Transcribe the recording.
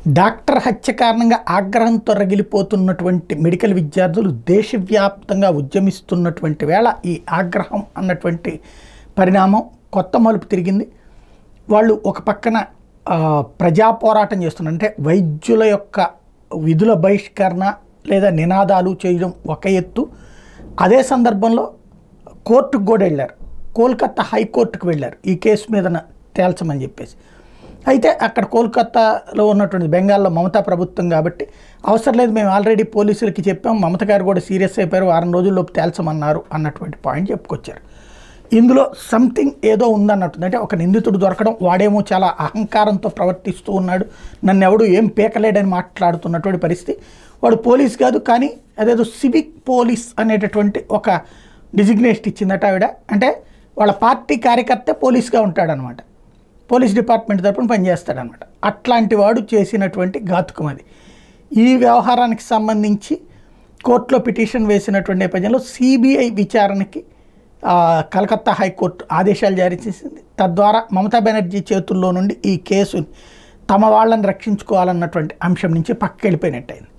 doctor హత్య కారణంగా ఆగ్రహంతో రగిలిపోతున్నటువంటి మెడికల్ విద్యార్థులు దేశవ్యాప్తంగా ఉద్యమిస్తున్నటువంటి వేళ ఈ ఆగ్రహం అన్నటువంటి పరిణామం కొత్త మలుపు తిరిగింది వాళ్ళు ఒక పక్కన ఆ, ప్రజా పోరాటం చేస్తున్నారు అంటే వైద్యుల యొక్క విధుల బహిష్కరణ లేదా నినాదాలు చేయడం ఒక ఎత్తు అదే సందర్భంలో కోర్టుకు కూడా వెళ్ళారు కోల్కతా హైకోర్టుకు వెళ్ళారు ఈ కేసు మీద తేల్చమని చెప్పేసి అయితే అక్కడ కోల్కతాలో ఉన్నటువంటి బెంగాల్లో మమతా ప్రభుత్వం కాబట్టి అవసరం లేదు మేము ఆల్రెడీ పోలీసులకి చెప్పాం మమత గారు కూడా సీరియస్ అయిపోయారు వారం రోజుల్లోపు తేల్చమన్నారు అన్నటువంటి పాయింట్ చెప్పుకొచ్చారు ఇందులో సంథింగ్ ఏదో ఉందన్నట్టుంది అంటే ఒక నిందితుడు దొరకడం వాడేమో చాలా అహంకారంతో ప్రవర్తిస్తూ ఉన్నాడు నన్ను ఎవడు ఏం పీకలేడని మాట్లాడుతున్నటువంటి పరిస్థితి వాడు పోలీస్ కాదు కానీ అదేదో సివిక్ పోలీస్ అనేటటువంటి ఒక డిజిగ్నేషన్ ఇచ్చిందట ఆవిడ అంటే వాళ్ళ పార్టీ కార్యకర్త పోలీస్గా ఉంటాడనమాట పోలీస్ డిపార్ట్మెంట్ తరపున పనిచేస్తాడనమాట అట్లాంటి వాడు చేసినటువంటి ఘాతుకం అది ఈ వ్యవహారానికి సంబంధించి కోర్టులో పిటిషన్ వేసినటువంటి నేపథ్యంలో సిబిఐ విచారణకి ఆ, కలకత్తా హైకోర్టు ఆదేశాలు జారీ చేసింది తద్వారా మమతా బెనర్జీ చేతుల్లో నుండి ఈ కేసుని తమ వాళ్ళని రక్షించుకోవాలన్నటువంటి అంశం నుంచి పక్కకి వెళ్ళిపోయినట్టయింది